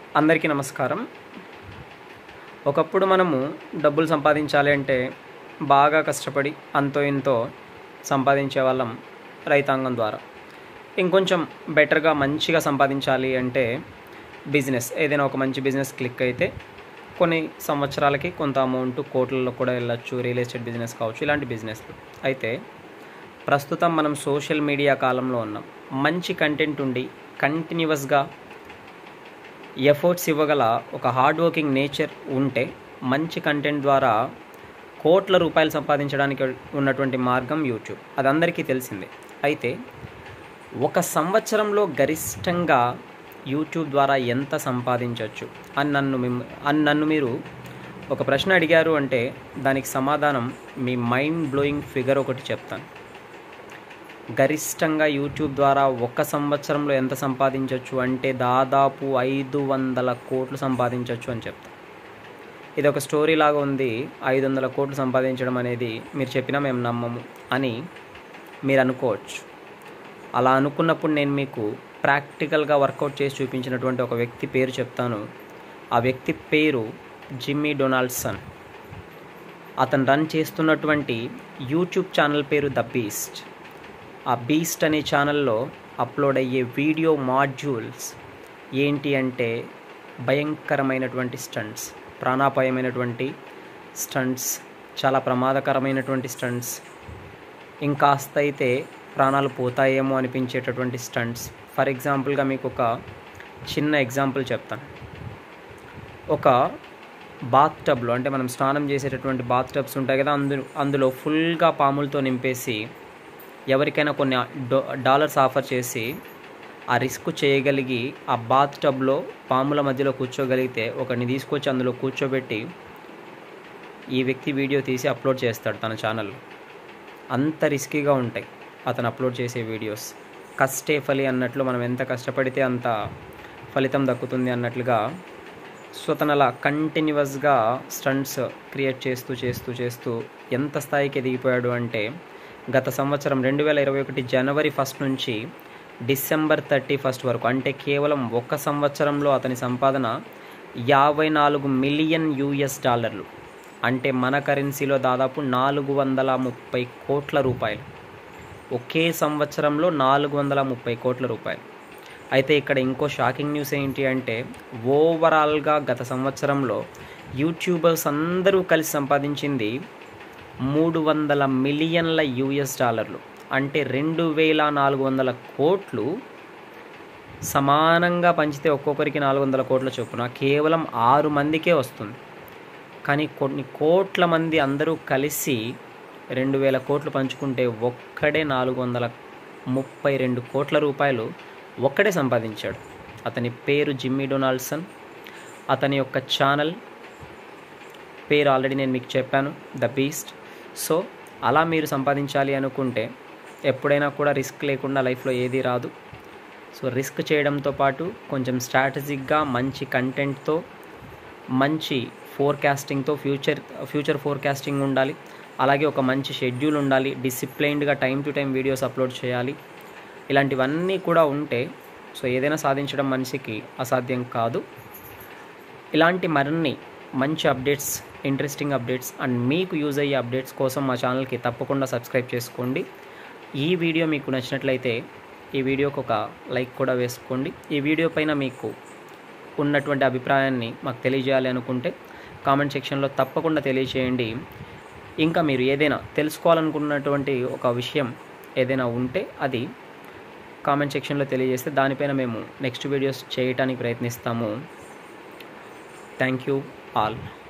అందరికీ నమస్కారం ఒకప్పుడు మనము డబ్బులు సంపాదించాలి అంటే బాగా కష్టపడి అంతో ఇంతో సంపాదించే వాళ్ళం రైతాంగం ద్వారా ఇంకొంచెం బెటర్గా మంచిగా సంపాదించాలి అంటే బిజినెస్ ఏదైనా ఒక మంచి బిజినెస్ క్లిక్ అయితే కొన్ని సంవత్సరాలకి కొంత అమౌంట్ కోట్లలో కూడా వెళ్ళొచ్చు రియల్ ఎస్టేట్ బిజినెస్ కావచ్చు ఇలాంటి బిజినెస్లు అయితే ప్రస్తుతం మనం సోషల్ మీడియా కాలంలో ఉన్నాం మంచి కంటెంట్ ఉండి కంటిన్యూస్గా ఎఫర్ట్స్ ఇవ్వగల ఒక హార్డ్ వర్కింగ్ నేచర్ ఉంటే మంచి కంటెంట్ ద్వారా కోట్ల రూపాయలు సంపాదించడానికి ఉన్నటువంటి మార్గం యూట్యూబ్ అది అందరికీ తెలిసిందే అయితే ఒక సంవత్సరంలో గరిష్టంగా యూట్యూబ్ ద్వారా ఎంత సంపాదించవచ్చు అని నన్ను మిమ్ అని నన్ను మీరు ఒక ప్రశ్న అడిగారు అంటే దానికి సమాధానం మీ మైండ్ బ్లోయింగ్ ఫిగర్ ఒకటి చెప్తాను గరిష్టంగా యూట్యూబ్ ద్వారా ఒక సంవత్సరంలో ఎంత సంపాదించవచ్చు అంటే దాదాపు ఐదు వందల కోట్లు సంపాదించవచ్చు అని చెప్తా ఇది ఒక స్టోరీ లాగా ఉంది ఐదు వందల కోట్లు సంపాదించడం అనేది మీరు చెప్పినా మేము నమ్మము అని మీరు అనుకోవచ్చు అలా అనుకున్నప్పుడు నేను మీకు ప్రాక్టికల్గా వర్కౌట్ చేసి చూపించినటువంటి ఒక వ్యక్తి పేరు చెప్తాను ఆ వ్యక్తి పేరు జిమ్మీ డొనాల్డ్సన్ అతను రన్ చేస్తున్నటువంటి యూట్యూబ్ ఛానల్ పేరు ద బీస్ట్ ఆ బీస్ట్ అనే ఛానల్లో అప్లోడ్ అయ్యే వీడియో మాడ్యూల్స్ ఏంటి అంటే భయంకరమైనటువంటి స్టంట్స్ ప్రాణాపాయమైనటువంటి స్టంట్స్ చాలా ప్రమాదకరమైనటువంటి స్టంట్స్ ఇంకాస్త అయితే ప్రాణాలు పోతాయేమో అనిపించేటటువంటి స్టంట్స్ ఫర్ ఎగ్జాంపుల్గా మీకు ఒక చిన్న ఎగ్జాంపుల్ చెప్తాను ఒక బాత్ టబ్లో అంటే మనం స్నానం చేసేటటువంటి బాత్ టబ్స్ ఉంటాయి కదా అందు అందులో ఫుల్గా పాములతో నింపేసి ఎవరికైనా కొన్ని డో డాలర్స్ ఆఫర్ చేసి ఆ రిస్క్ చేయగలిగి ఆ బాత్ టబ్లో పాముల మధ్యలో కూర్చోగలిగితే ఒకరిని తీసుకొచ్చి అందులో కూర్చోబెట్టి ఈ వ్యక్తి వీడియో తీసి అప్లోడ్ చేస్తాడు తన ఛానల్లో అంత రిస్కీగా ఉంటాయి అతను అప్లోడ్ చేసే వీడియోస్ కష్టే ఫలి అన్నట్లు మనం ఎంత కష్టపడితే అంత ఫలితం దక్కుతుంది అన్నట్లుగా సో తను అలా కంటిన్యూస్గా స్టంట్స్ క్రియేట్ చేస్తూ చేస్తూ చేస్తూ ఎంత స్థాయికి ఎదిగిపోయాడు అంటే గత సంవత్సరం రెండు వేల ఇరవై ఒకటి జనవరి ఫస్ట్ నుంచి డిసెంబర్ థర్టీ ఫస్ట్ వరకు అంటే కేవలం ఒక సంవత్సరంలో అతని సంపాదన యాభై నాలుగు మిలియన్ యూఎస్ డాలర్లు అంటే మన కరెన్సీలో దాదాపు నాలుగు వందల ముప్పై కోట్ల రూపాయలు ఒకే సంవత్సరంలో నాలుగు వందల ముప్పై కోట్ల రూపాయలు అయితే ఇక్కడ ఇంకో షాకింగ్ న్యూస్ ఏంటి అంటే ఓవరాల్గా గత సంవత్సరంలో యూట్యూబర్స్ అందరూ కలిసి సంపాదించింది మూడు వందల మిలియన్ల యూఎస్ డాలర్లు అంటే రెండు వేల నాలుగు వందల కోట్లు సమానంగా పంచితే ఒక్కొక్కరికి నాలుగు వందల కోట్ల చొప్పున కేవలం ఆరు మందికే వస్తుంది కానీ కొన్ని కోట్ల మంది అందరూ కలిసి రెండు వేల కోట్లు పంచుకుంటే ఒక్కడే నాలుగు వందల ముప్పై రెండు కోట్ల రూపాయలు ఒక్కడే సంపాదించాడు అతని పేరు జిమ్మీ డొనాల్డ్సన్ అతని యొక్క ఛానల్ పేరు ఆల్రెడీ నేను మీకు చెప్పాను ద బీస్ట్ సో అలా మీరు సంపాదించాలి అనుకుంటే ఎప్పుడైనా కూడా రిస్క్ లేకుండా లైఫ్లో ఏది రాదు సో రిస్క్ చేయడంతో పాటు కొంచెం స్ట్రాటజిక్గా మంచి కంటెంట్తో మంచి ఫోర్కాస్టింగ్తో ఫ్యూచర్ ఫ్యూచర్ ఫోర్కాస్టింగ్ ఉండాలి అలాగే ఒక మంచి షెడ్యూల్ ఉండాలి డిసిప్లైన్డ్గా time to time videos upload చేయాలి ఇలాంటివన్నీ కూడా ఉంటే సో ఏదైనా సాధించడం మనిషికి అసాధ్యం కాదు ఇలాంటి మరిన్ని మంచి అప్డేట్స్ ఇంట్రెస్టింగ్ అప్డేట్స్ అండ్ మీకు యూజ్ అయ్యే అప్డేట్స్ కోసం మా ఛానల్కి తప్పకుండా సబ్స్క్రైబ్ చేసుకోండి ఈ వీడియో మీకు నచ్చినట్లయితే ఈ వీడియోకి ఒక లైక్ కూడా వేసుకోండి ఈ వీడియో పైన మీకు ఉన్నటువంటి అభిప్రాయాన్ని మాకు తెలియజేయాలి అనుకుంటే కామెంట్ సెక్షన్లో తప్పకుండా తెలియజేయండి ఇంకా మీరు ఏదైనా తెలుసుకోవాలనుకున్నటువంటి ఒక విషయం ఏదైనా ఉంటే అది కామెంట్ సెక్షన్లో తెలియజేస్తే దానిపైన మేము నెక్స్ట్ వీడియోస్ చేయడానికి ప్రయత్నిస్తాము థ్యాంక్ యూ ఆల్